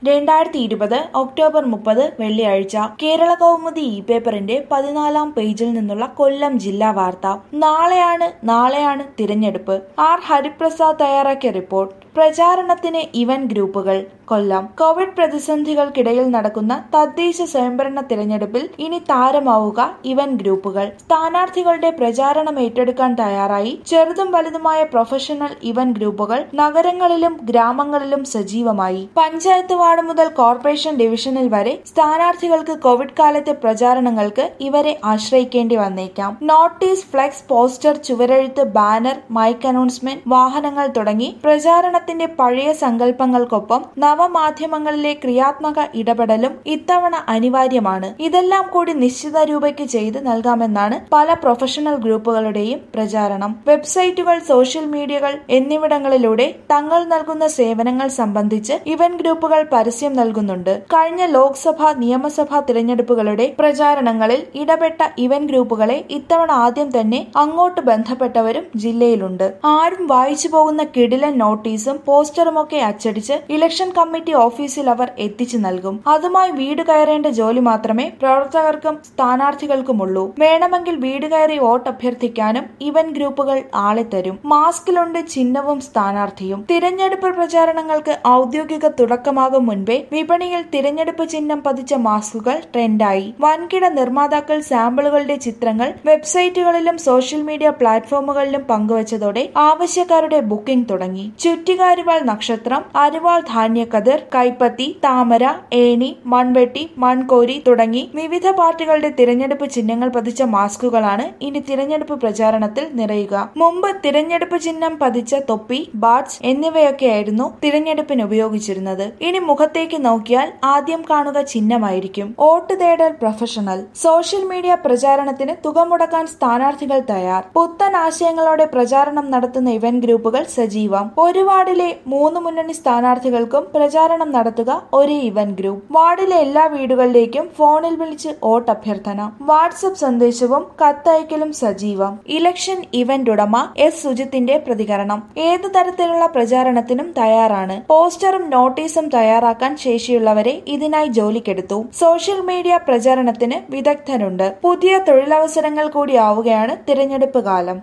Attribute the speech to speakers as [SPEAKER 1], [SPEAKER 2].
[SPEAKER 1] രണ്ടായിരത്തി ഇരുപത് ഒക്ടോബർ മുപ്പത് വെള്ളിയാഴ്ച കേരള കൗമുദി ഇ പേപ്പറിന്റെ പതിനാലാം പേജിൽ നിന്നുള്ള കൊല്ലം ജില്ലാ വാർത്ത നാളെയാണ് നാളെയാണ് തിരഞ്ഞെടുപ്പ് ആർ ഹരിപ്രസാദ് തയ്യാറാക്കിയ റിപ്പോർട്ട് പ്രചാരണത്തിന് ഇവന്റ് ഗ്രൂപ്പുകൾ കൊല്ലം കോവിഡ് പ്രതിസന്ധികൾക്കിടയിൽ നടക്കുന്ന തദ്ദേശ സ്വയംഭരണ തിരഞ്ഞെടുപ്പിൽ ഇനി താരമാവുക ഇവന്റ് ഗ്രൂപ്പുകൾ സ്ഥാനാർത്ഥികളുടെ പ്രചാരണം ഏറ്റെടുക്കാൻ തയ്യാറായി ചെറുതും വലുതുമായ പ്രൊഫഷണൽ ഇവന്റ് ഗ്രൂപ്പുകൾ നഗരങ്ങളിലും ഗ്രാമങ്ങളിലും സജീവമായി പഞ്ചായത്ത് വാർഡ് മുതൽ കോർപ്പറേഷൻ ഡിവിഷനിൽ വരെ സ്ഥാനാർത്ഥികൾക്ക് കോവിഡ് കാലത്തെ പ്രചാരണങ്ങൾക്ക് ഇവരെ ആശ്രയിക്കേണ്ടി വന്നേക്കാം നോട്ടീസ് ഫ്ലെക്സ് പോസ്റ്റർ ചുവരെഴുത്ത് ബാനർ മൈക്ക് അനൗൺസ്മെന്റ് വാഹനങ്ങൾ തുടങ്ങി പ്രചാരണത്തിന്റെ പഴയ സങ്കല്പങ്ങൾക്കൊപ്പം നവമാധ്യമങ്ങളിലെ ക്രിയാത്മക ഇടപെടലും ഇത്തവണ അനിവാര്യമാണ് ഇതെല്ലാം കൂടി നിശ്ചിത രൂപയ്ക്ക് ചെയ്ത് നൽകാമെന്നാണ് പല പ്രൊഫഷണൽ ഗ്രൂപ്പുകളുടെയും പ്രചാരണം വെബ്സൈറ്റുകൾ സോഷ്യൽ മീഡിയകൾ എന്നിവിടങ്ങളിലൂടെ തങ്ങൾ നൽകുന്ന സേവനങ്ങൾ സംബന്ധിച്ച് ഇവന്റ് ഗ്രൂപ്പുകൾ പരസ്യം നൽകുന്നുണ്ട് കഴിഞ്ഞ ലോക്സഭ നിയമസഭാ തിരഞ്ഞെടുപ്പുകളുടെ പ്രചാരണങ്ങളിൽ ഇടപെട്ട ഇവന്റ് ഗ്രൂപ്പുകളെ ഇത്തവണ ആദ്യം തന്നെ അങ്ങോട്ട് ബന്ധപ്പെട്ടവരും ജില്ലയിലുണ്ട് ആരും വായിച്ചു പോകുന്ന കിടിലൻ നോട്ടീസും പോസ്റ്ററുമൊക്കെ അച്ചടിച്ച് ഇലക്ഷൻ കമ്മിറ്റി ഓഫീസിൽ അവർ എത്തിച്ചു നൽകും അതുമായി വീട് കയറേണ്ട ജോലി മാത്രമേ പ്രവർത്തകർക്കും സ്ഥാനാർത്ഥികൾക്കുമുള്ളൂ വേണമെങ്കിൽ വീട് കയറി വോട്ട് അഭ്യർത്ഥിക്കാനും ഇവന്റ് ഗ്രൂപ്പുകൾ ആളെ തരും മാസ്കിലുണ്ട് ചിഹ്നവും സ്ഥാനാർത്ഥിയും തിരഞ്ഞെടുപ്പ് പ്രചാരണങ്ങൾക്ക് ഔദ്യോഗിക തുടക്കമാകും മുൻപേ വിപണിയിൽ തിരഞ്ഞെടുപ്പ് ചിഹ്നം പതിച്ച മാസ്കുകൾ ട്രെൻഡായി വൻകിട നിർമ്മാതാക്കൾ സാമ്പിളുകളുടെ ചിത്രങ്ങൾ വെബ്സൈറ്റുകളിലും സോഷ്യൽ മീഡിയ പ്ലാറ്റ്ഫോമുകളിലും പങ്കുവച്ചതോടെ ആവശ്യക്കാരുടെ ബുക്കിംഗ് തുടങ്ങി ചുറ്റികാരിവാൾ നക്ഷത്രം അരിവാൾ ധാന്യക്കതിർ കൈപ്പത്തി താമര ഏണി മൺവെട്ടി മൺകോരി തുടങ്ങി വിവിധ പാർട്ടികളുടെ തിരഞ്ഞെടുപ്പ് ചിഹ്നങ്ങൾ പതിച്ച മാസ്കുകളാണ് ഇനി തിരഞ്ഞെടുപ്പ് പ്രചാരണത്തിൽ നിറയുക മുമ്പ് തിരഞ്ഞെടുപ്പ് ചിഹ്നം പതിച്ച തൊപ്പി ബാഡ്സ് എന്നിവയൊക്കെയായിരുന്നു തിരഞ്ഞെടുപ്പിന് ഉപയോഗിച്ചിരുന്നത് ഇനി മുഖത്തേക്ക് നോക്കിയാൽ ആദ്യം കാണുക ചിഹ്നമായിരിക്കും വോട്ട് തേടൽ പ്രൊഫഷണൽ സോഷ്യൽ മീഡിയ പ്രചാരണത്തിന് തുക മുടക്കാൻ സ്ഥാനാർത്ഥികൾ തയ്യാർ പുത്തൻ ആശയങ്ങളോടെ പ്രചാരണം നടത്തുന്ന ഇവന്റ് ഗ്രൂപ്പുകൾ സജീവം ഒരു വാർഡിലെ മൂന്ന് മുന്നണി സ്ഥാനാർത്ഥികൾക്കും പ്രചാരണം നടത്തുക ഒരേ ഇവന്റ് ഗ്രൂപ്പ് വാർഡിലെ എല്ലാ വീടുകളിലേക്കും ഫോണിൽ വിളിച്ച് വോട്ട് അഭ്യർത്ഥന വാട്സപ്പ് സന്ദേശവും കത്തയക്കലും സജീവം ഇലക്ഷൻ ഇവന്റ് ഉടമ എസ് സുജിത്തിന്റെ പ്രതികരണം ഏതു തരത്തിലുള്ള പ്രചാരണത്തിനും തയ്യാറാണ് പോസ്റ്ററും നോട്ടീസും തയ്യാറാക്കാൻ ശേഷിയുള്ളവരെ ഇതിനായി ജോലിക്കെടുത്തു സോഷ്യൽ മീഡിയ പ്രചാരണത്തിന് വിദഗ്ധരുണ്ട് പുതിയ തൊഴിലവസരങ്ങൾ കൂടി ആവുകയാണ് തിരഞ്ഞെടുപ്പ് കാലം